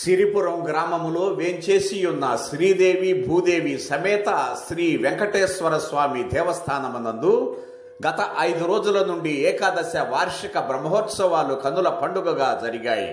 సిరిపురం గ్రామములో వేంచేసి ఉన్న శ్రీదేవి భూదేవి సమేత శ్రీ వెంకటేశ్వర స్వామి దేవస్థానమునందు గత ఐదు రోజుల నుండి ఏకాదశ వార్షిక బ్రహ్మోత్సవాలు కనుల పండుగగా జరిగాయి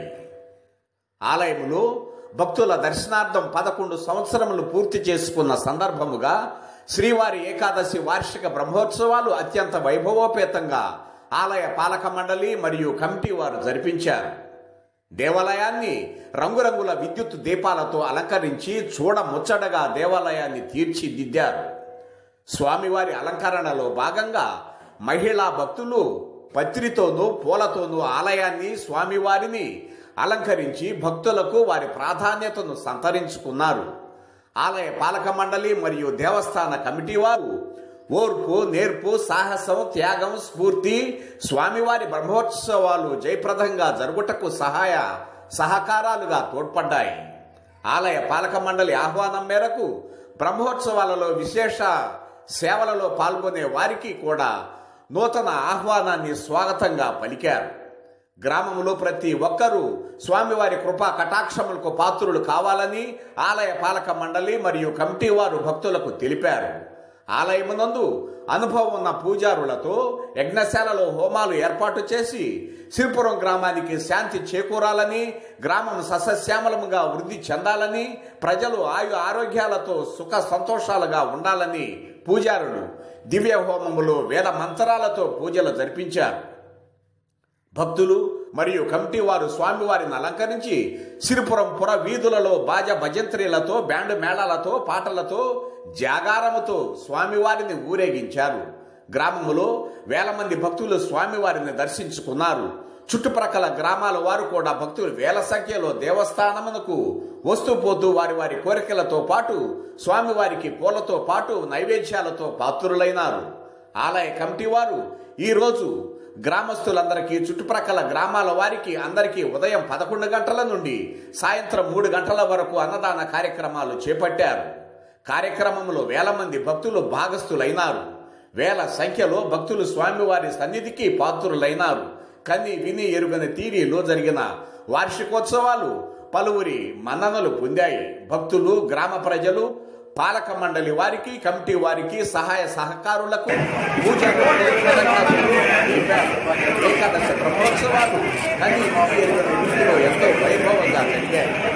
ఆలయములో భక్తుల దర్శనార్థం పదకొండు సంవత్సరములు పూర్తి చేసుకున్న సందర్భముగా శ్రీవారి ఏకాదశి వార్షిక బ్రహ్మోత్సవాలు అత్యంత వైభవోపేతంగా ఆలయ పాలక మండలి మరియు కమిటీ వారు జరిపించారు దేవాలయాన్ని రంగురంగుల విద్యుత్ దీపాలతో అలంకరించి చూడ ముచ్చటగా దేవాలయాన్ని తీర్చిదిద్దారు స్వామివారి అలంకరణలో భాగంగా మహిళా భక్తులు పత్రితోనూ పూలతోనూ ఆలయాన్ని స్వామివారిని అలంకరించి భక్తులకు వారి ప్రాధాన్యతను సంతరించుకున్నారు ఆలయ పాలక మండలి మరియు దేవస్థాన కమిటీ వారు ఓర్పు నేర్పు సాహసం త్యాగం స్ఫూర్తి స్వామివారి బ్రహ్మోత్సవాలు జయప్రదంగా జరుగుటకు సహాయ సహకారాలుగా తోడ్పడ్డాయి ఆలయ పాలక మండలి ఆహ్వానం మేరకు బ్రహ్మోత్సవాలలో విశేష సేవలలో పాల్గొనే వారికి కూడా నూతన ఆహ్వానాన్ని స్వాగతంగా పలికారు గ్రామంలో ప్రతి ఒక్కరూ స్వామివారి కృపా కటాక్షములకు పాత్రులు కావాలని ఆలయ పాలక మండలి మరియు కమిటీ వారు భక్తులకు తెలిపారు ఆలయమునందు అనుభవం ఉన్న పూజారులతో యజ్ఞశాలలో హోమాలు ఏర్పాటు చేసి సిరిపురం గ్రామానికి శాంతి చేకూరాలని గ్రామం సస్యశ్యామలముగా వృద్ధి చెందాలని ప్రజలు ఆయు ఆరోగ్యాలతో సుఖ సంతోషాలుగా ఉండాలని పూజారులు దివ్య హోమములు వేద మంత్రాలతో పూజలు జరిపించారు భక్తులు మరియు కమిటీ వారు స్వామివారిని అలంకరించి సిరిపురం పుర వీధులలో బాజ భజంత్రీలతో బ్యాండ్ మేళాలతో పాటలతో జాగారముతో స్వామివారిని ఊరేగించారు గ్రామములో వేల మంది భక్తులు స్వామివారిని దర్శించుకున్నారు చుట్టుప్రక్కల గ్రామాల వారు కూడా భక్తులు వేల సంఖ్యలో దేవస్థానమునకు వస్తూ పోతూ వారి వారి కోరికలతో పాటు స్వామివారికి పూలతో పాటు నైవేద్యాలతో పాత్రులైనారు ఆలయ కమిటీ వారు ఈరోజు గ్రామస్తులందరికీ చుట్టుప్రక్కల గ్రామాల వారికి అందరికీ ఉదయం పదకొండు గంటల నుండి సాయంత్రం మూడు గంటల వరకు అన్నదాన కార్యక్రమాలు చేపట్టారు కార్యక్రమంలో వేల మంది భక్తులు భాగస్థులైనారు వేల సంఖ్యలో భక్తులు స్వామివారి సన్నిధికి పాత్రులైనారు కని విని ఎరుగని తీరిలో జరిగిన వార్షికోత్సవాలు పలువురి మన్ననలు పొందాయి భక్తులు గ్రామ ప్రజలు పాలక మండలి వారికి కమిటీ వారికి సహాయ సహకారులకు పూజలు తెలిపారు. ఏకాదశ బ్రహ్మోత్సవాలు కని విని ఎరుగని రీతిలో ఎంతో వైభవంగా జరిగాయి